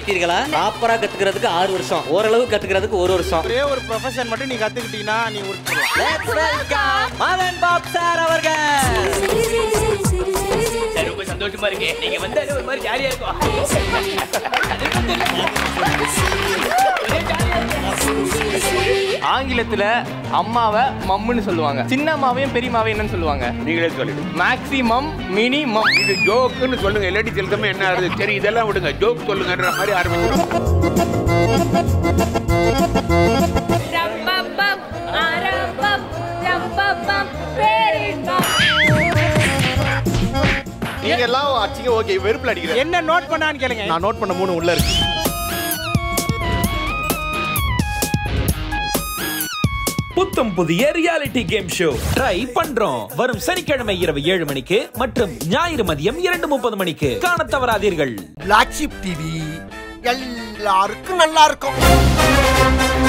கவனித்தீர்களா ப்ராப்பரா கத்துக்கிறதுக்கு ஆறு வருஷம் ஓரளவு கத்துக்கிறதுக்கு ஒரு வருஷம் ஒரே ஒரு ப்ரொஃபஷன் மட்டும் நீ கத்துக்கிட்டீங்கன்னா நீ உருப்பிடலாம் Let's welcome Madhan Bob sir அவர்கள் ரொம்ப சந்தோஷமா இருக்கு நீங்க வந்து ஒரு மாதிரி ஜாலியா இருக்கும் ஆங்கிலத்துல அம்மாவை மம்முன்னு சொல்லுவாங்க சின்ன அம்மாவையும் பெரியம்மாவையும் என்னன்னு சொல்லுவாங்க நீங்களே சொல்லிடுங்க மேக்ஸிமம் மினிமம் இது ஜோக்குன்னு சொல்லுங்க இல்லாட்டி செலுத்தமே என்ன ஆகுது சரி இதெல்லாம் விடுங்க ஜோக் சொல்லுங்கன்ற மாதிரி ஆரம்பிச்சிடும் ரம்பம்பம், அரம்பம், ரம்பம்பம், பேரின்பம். நீங்க எல்லாம் அடிச்சீங்க ஓகே வெறுப்புல அடிக்கிறேன் என்ன நோட் பண்ணான்னு கேளுங்க நான் நோட் பண்ண மூணு உள்ள இருக்கு புத்தம் புதிய ரியாலிட்டி கேம் ஷோ ட்ரை பண்றோம் வரும் சனிக்கிழமை இரவு ஏழு மணிக்கு மற்றும் ஞாயிறு மதியம் இரண்டு முப்பது மணிக்கு காணத் தவறாதீர்கள் பிளாக் ஷிப் டிவி எல்லாருக்கும் நல்லா இருக்கும்